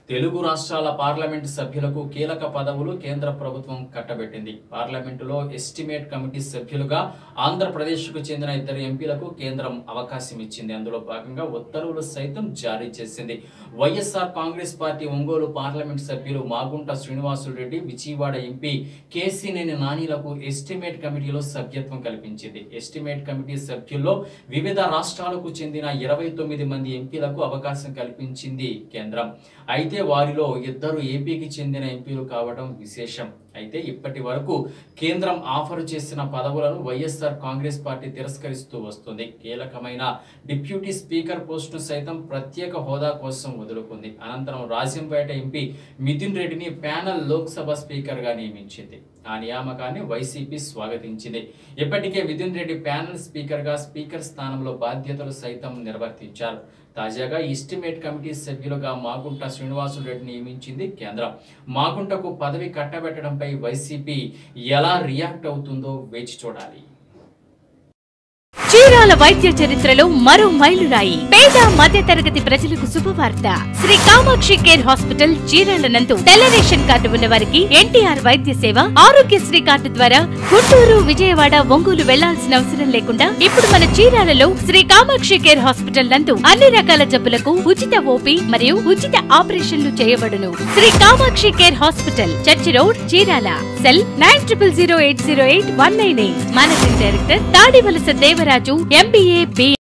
తెలుగు రాష్ట్రాల పార్లమెంటు సభ్యులకు కీలక పదవులు కేంద్ర ప్రభుత్వం కట్టబెట్టింది పార్లమెంటులో ఎస్టిమేట్ కమిటీ సభ్యులుగా ఆంధ్రప్రదేశ్కు చెందిన ఇద్దరు ఎంపీలకు కేంద్రం అవకాశం ఇచ్చింది అందులో భాగంగా ఉత్తర్వులు సైతం జారీ చేసింది YSR Congress party Ongole parliament సభ్యులు మాగుంట శ్రీనివాసులు రెడ్డి విజయవాడ ఎంపీ కేసీనేని నానీలకు ఎస్టిమేట్ కమిటీలో సభ్యత్వం కల్పించింది ఎస్టిమేట్ కమిటీ సభ్యుల్లో వివిధ రాష్ట్రాలకు చెందిన ఇరవై తొమ్మిది మంది ఎంపీలకు అవకాశం కల్పించింది కేంద్రం అయితే వారిలో ఇద్దరు ఏపీకి చెందిన ఎంపీలు కావడం విశేషం అయితే ఇప్పటి వరకు కేంద్రం ఆఫర్ చేసిన పదవులను వైఎస్ఆర్ కాంగ్రెస్ పార్టీ తిరస్కరిస్తూ వస్తుంది కీలకమైన డిప్యూటీ స్పీకర్ పోస్టును సైతం ప్రత్యేక హోదా కోసం వదులుకుంది అనంతరం రాజంపేట ఎంపీ మిథున్ రెడ్డిని ప్యానల్ లోక్సభ స్పీకర్ గా నియమించింది ఆ నియామకాన్ని వైసీపీ స్వాగతించింది ఇప్పటికే మిథున్ రెడ్డి ప్యానల్ స్పీకర్ గా స్పీకర్ స్థానంలో బాధ్యతలు సైతం నిర్వర్తించారు తాజాగా ఎస్టిమేట్ కమిటీ సభ్యులుగా మాగుంట శ్రీనివాసులు రెడ్డి నియమించింది కేంద్రం మాగుంటకు పదవి కట్టబెట్టడంపై వైసీపీ ఎలా రియాక్ట్ అవుతుందో వేచి చూడాలి చీరాల వైద్య చరిత్రలో మరో మైలురాయి పేద మధ్య తరగతి ప్రజలకు శుభవార్త శ్రీ కామాక్షి కేర్ హాస్పిటల్ చీరాల నందు తెల్ల రేషన్ కార్డు ఉన్న వారికి ఎన్టీఆర్ వైద్య సేవ ఆరోగ్యశ్రీ కార్డు ద్వారా గుంటూరు విజయవాడ ఒంగోలు వెళ్లాల్సిన అవసరం లేకుండా ఇప్పుడు మన చీరాలలో శ్రీ కామాక్షి కేర్ హాస్పిటల్ నందు అన్ని రకాల జబ్బులకు ఉచిత ఓపీ మరియు ఉచిత ఆపరేషన్లు చేయబడును Shri Kamakshi care hospital church road Chirala cell nine triple zero eight zero eight one nine eight managing director Tadivalasa Devaraju MBA B